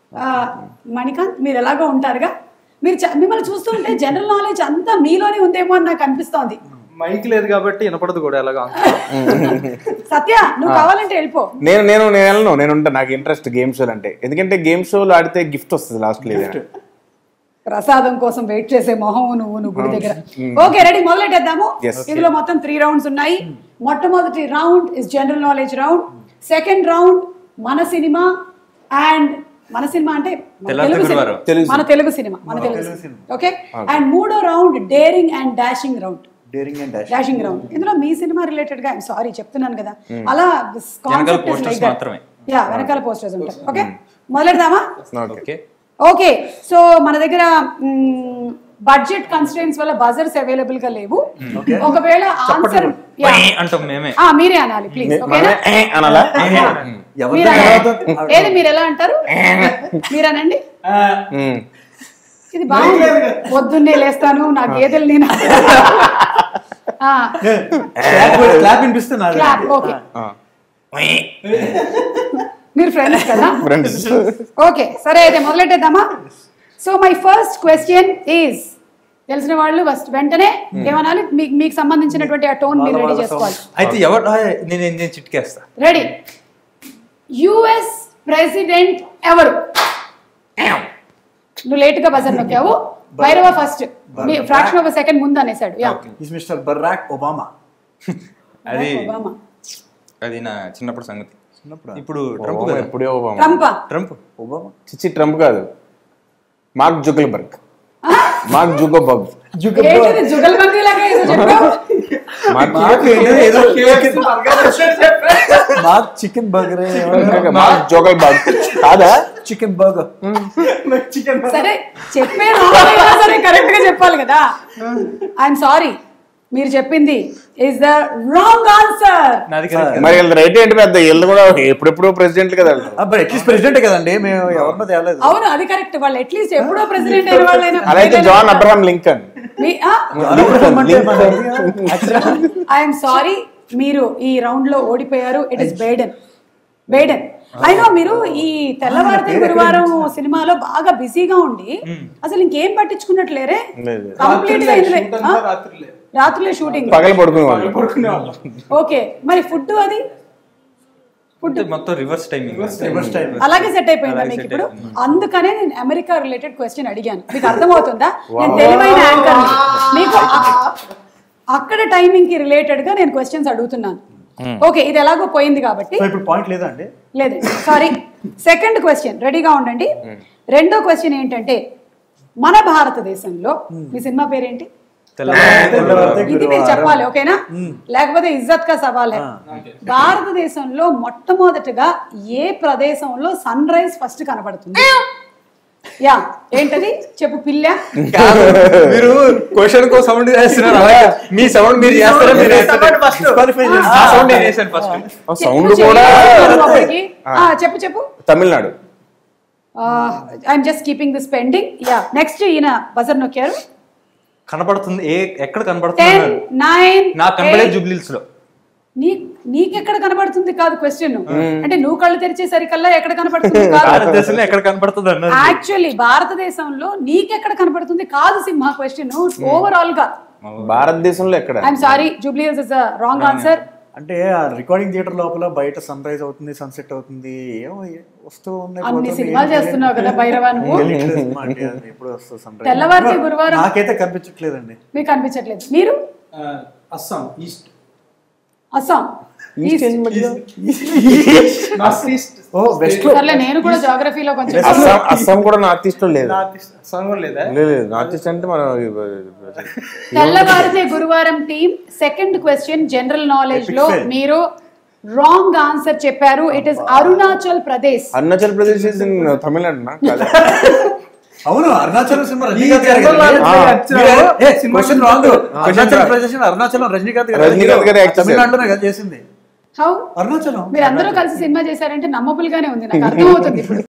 ఆ, మణికాంత్ మీరు ఎలాగో ఉంటారుగా మీరు చ- మిమ్మల్ని చూస్తుంటే జనరల్ నాలెడ్జ్ అంతా మీలోనే ఉందేమో అని నాకు అనిపిస్తోంది మైక్ లేదు కాబట్టి వినపడదు కూడా ఎలాగా సత్య నువ్వు కావాలంటే వెళ్ళిపో నేను నేను నేను వెళ్ళను నేను ఉంటా నాకు ఇంట్రెస్ట్ గేమ్ షోలు అంటే ఎందుకంటే గేమ్ షోలు ఆడితే గిఫ్ట్ వస్తుంది లాస్ట్ ఏదైనా ప్రసాదం కోసం వెయిట్ చేసే మొహం నువ్వు నువ్వు గుడి దగ్గర ఓకే రెడీ మొదలెట్టేద్దాము Yes. ఇందులో మొత్తం త్రీ రౌండ్స్ ఉన్నాయి మొట్టమొదటి round is general knowledge round second round మన సినిమా అండ్ మన సినిమా అంటే మన తెల్లారితే తెలుగు సినిమా. గురువారం. తెలుగు మన తెలుగు సినిమా మన తెలుగు సినిమా ఓకే అండ్ మూడో round daring and dashing round daring and dash dashing round ఇందులో మీ సినిమా రిలేటెడ్ గా సారీ చెప్తున్నాను కదా అలా వెనకాల posters మాత్రమే. యా వెనకాల పోస్టర్స్ ఉంటాయి ఓకే మొదలెడదామా ఓకే ఓకే సో మన దగ్గర బడ్జెట్ కన్స్టెంట్స్ వల్ల బజర్స్ అవైలబుల్ గా లేవు ఒకవేళ ఆన్సర్ అంటాం మేమే మీరే అనాలి ప్లీజ్ ఓకేనా మనమే ఏ అనాలా ఎవరి మీరు దగ్గర అనాలి. అవుతుందో- ఏది మీరు ఎలా అంటారు మీరనండి ఉమ్. ఇది బాగుంది పొద్దున్నే లేస్తాను నా గేదెలు నేను క్లాప్ క్లాప్ వినిపిస్తున్నారు క్లాప్ ఓకే ఆ. మీరు ఫ్రెండ్స్ కదా ఫ్రెండ్స్ ఓకే సరే అయితే మొదలెట్టేద్దామా so my first question is తెలిసిన వాళ్ళు ఫస్ట్ వెంటనే ఏమనాలి మీకు మీకు సంబంధించినటువంటి ఆ టోన్ మీరు రెడీ చేసుకోవాలి అయితే ఎవరు ఆ, నేను నేను చిట్కేస్తా రెడీ యుఎస్ ప్రెసిడెంట్ ఎవరు నువ్వు లేట్ గా బజర్ నొక్కావు భైరవ ఫస్ట్ మీ ఫ్రాక్షన్ ఆఫ్ సెకండ్ ముందు అనేసాడు yeah is mister Barack Obama అది ఒబామా అది నా చిన్నప్పుడు సంగతి చిన్నప్పుడు ఇప్పుడు ట్రంప్ కదా ఎప్పుడే ఒబామా. ట్రంపా ట్రంప్ ఒబామా చిచ్చి ట్రంప్ కాదు మార్క్ జుగల్బర్గ్ మార్క్ జుగోబర్గ్ ఏంటిది జుగల్బందీ లాగా ఏదో చెప్పావు మార్క్ మాకు ఏదో ఏదో మాకు చికెన్ బర్గర్ మార్క్ జుగల్బర్గ్ కాదా చికెన్ బర్గర్ సరే చెప్పే wrong అయినా సరే కరెక్ట్ గా చెప్పాలి కదా ఐఎమ్ సారీ మీరు చెప్పింది ఇస్ ద రాంగ్ ఆన్సర్ నాది correct కదా. మరి వీళ్ళ రైట్ ఏంటి పెద్ద వీళ్ళు కూడా ఎప్పుడెప్పుడు ప్రెసిడెంట్ కదా వీళ్ళు. బట్ అట్లీస్ట్ ప్రెసిడెంట్ కదండి మేము ఎవరినో తేలేదు అవును అది కరెక్ట్ వాళ్ళు అట్లీస్ట్ ఎప్పుడో ప్రెసిడెంట్ అయిన వాళ్ళైనా అలా అయితే John Abraham Lincoln I'm sorry మీరు ఈ రౌండ్ లో ఓడిపోయారు ఇట్ ఇస్ బేడన్ బేడన్ అయినా మీరు ఈ తెల్లవారితే గురువారం సినిమాలో బాగా బిజీగా ఉండి అసలు ఇంకేం పట్టించుకున్నట్లేరే లేదు. కంప్లీట్ గా ఇందులో ఆ? రాత్రులే షూటింగ్ పగలు పడుకునే వాళ్ళు ఓకే మరి ఫుడ్ అది అంటే మొత్తం రివర్స్ టైమింగ్ రివర్స్ టైం అలాగే సెట్ అయిపోయిందా అలాగే మీకు set ఇప్పుడు అయిపోయింది. అందుకనే నేను అమెరికా రిలేటెడ్ క్వశ్చన్ అడిగాను మీకు అర్థమవుతుందా నేను తెలివైన యాంకర్ మీకు ఆ- అక్కడ టైమింగ్ కి రిలేటెడ్ గా నేను క్వశ్చన్స్ అడుగుతున్నాను ఓకే ఇది ఎలాగో పోయింది కాబట్టి సో ఇప్పుడు పాయింట్ లేదా అండి లేదు సారీ సెకండ్ క్వశ్చన్ రెడీగా ఉండండి రెండో క్వశ్చన్ ఏంటంటే మన భారతదేశంలో మీ సినిమా పేరేంటి ఇది మీరు చెప్పాలి ఓకేనా లేకపోతే ఇజ్జత్ కా సవాలే భారతదేశంలో మొట్టమొదటిగా ఏ ప్రదేశంలో సన్ రైజ్ ఫస్ట్ కనబడుతుంది యా ఏంటది చెప్పు పిల్ల మీరు క్వశ్చన్ కో సౌండ్ చేస్తున్నారు అలాగే మీ సౌండ్ మీరు చేస్తారా మీరు Disqualify చేసి- ఆ సౌండ్ నేను చేశాను ఫస్ట్ సౌండ్ నువ్వు కూడా చేయలేదు అప్పటికి. ఆ, చెప్పు చెప్పు Tamil Nadu I'm just keeping this pending yeah next ఈయన బజర్ నొక్కారు కనపడుతుంది ఏ ఎక్కడ కనపడుతుంది టెన్ అన్నారు. నైన్ నాకు కనపడే జూబ్లీస్ లో నీ నీకెక్కడ కనబడుతుంది కాదు క్వశ్చన్ అంటే నువ్వు కళ్ళు తెరిచేసరికల్లా ఎక్కడ కనబడుతుంది కాదు భారతదేశంలో ఎక్కడ కనపడుతుంది అన్నారు యాక్చువల్లీ భారతదేశంలో నీకెక్కడ కనబడుతుంది కాదు సింహ క్వశ్చన్ ఓవరాల్ గా భారతదేశంలో ఎక్కడ ఐఎమ్ సారీ జూబ్లీస్ ఇస్ రాంగ్ ఆన్సర్ అంటే ఆ రికార్డింగ్ థియేటర్ లోపల బయట సన్ రైజ్ అవుతుంది సన్సెట్ అవుతుంది ఏమో ఏ- వస్తూ ఉన్నాయి అన్ని పోతుంది, సినిమాలు ఏం చేస్తున్నావు కదా భైరవ నువ్వు తెలియట్లేదు సినిమా అంటే అది ఎప్పుడు వస్తుంది సన్ రైజ్ తెల్లవారితే గురువారం నాకైతే కనిపించట్లేదండి మీకు అనిపించట్లేదు మీరు అస్సాం ఈస్ట్ అస్సాం ఈస్ట్ ఏం మధ్యలో? నార్త్ ఈస్ట్ ఓ వెస్ట్ లో సర్లే నేను కూడా జాగ్రఫీలో కొంచెం అస్సాం అస్సాం కూడా నార్త్ ఈస్ట్ లో లేదు నార్త్ ఈస్ట్ అస్సాం కూడా లేదా లేదు, లేదు నార్త్ ఈస్ట్ అంటే మనం తెల్లవారితే గురువారం team second question general knowledge లో Epic fail. మీరు రాంగ్ ఆన్సర్ చెప్పారు it is Arunachal Pradesh Arunachal Pradesh is in Tamil Nadu నా కాదా? అవును అరుణాచలం సినిమా ఈ రజనీకాంత్ గారు జనరల్ కదా? నాలెడ్జ్ ఆ, వచ్చిన మీరే- వాళ్ళు ఏ, cinema question wrong. Question Arunachal wrong. Pradesh Arunachalam Rajinikanth garu Rajinikanth గారే act చేశారు. తమిళనాడులోనే కదా చేసింది హౌ అరుణాచలం మీరు అందరూ కలిసి సినిమా చేశారంటే నమ్మబుల్ గానే ఉంది నాకు అర్థమవుతుంది ఇప్పుడు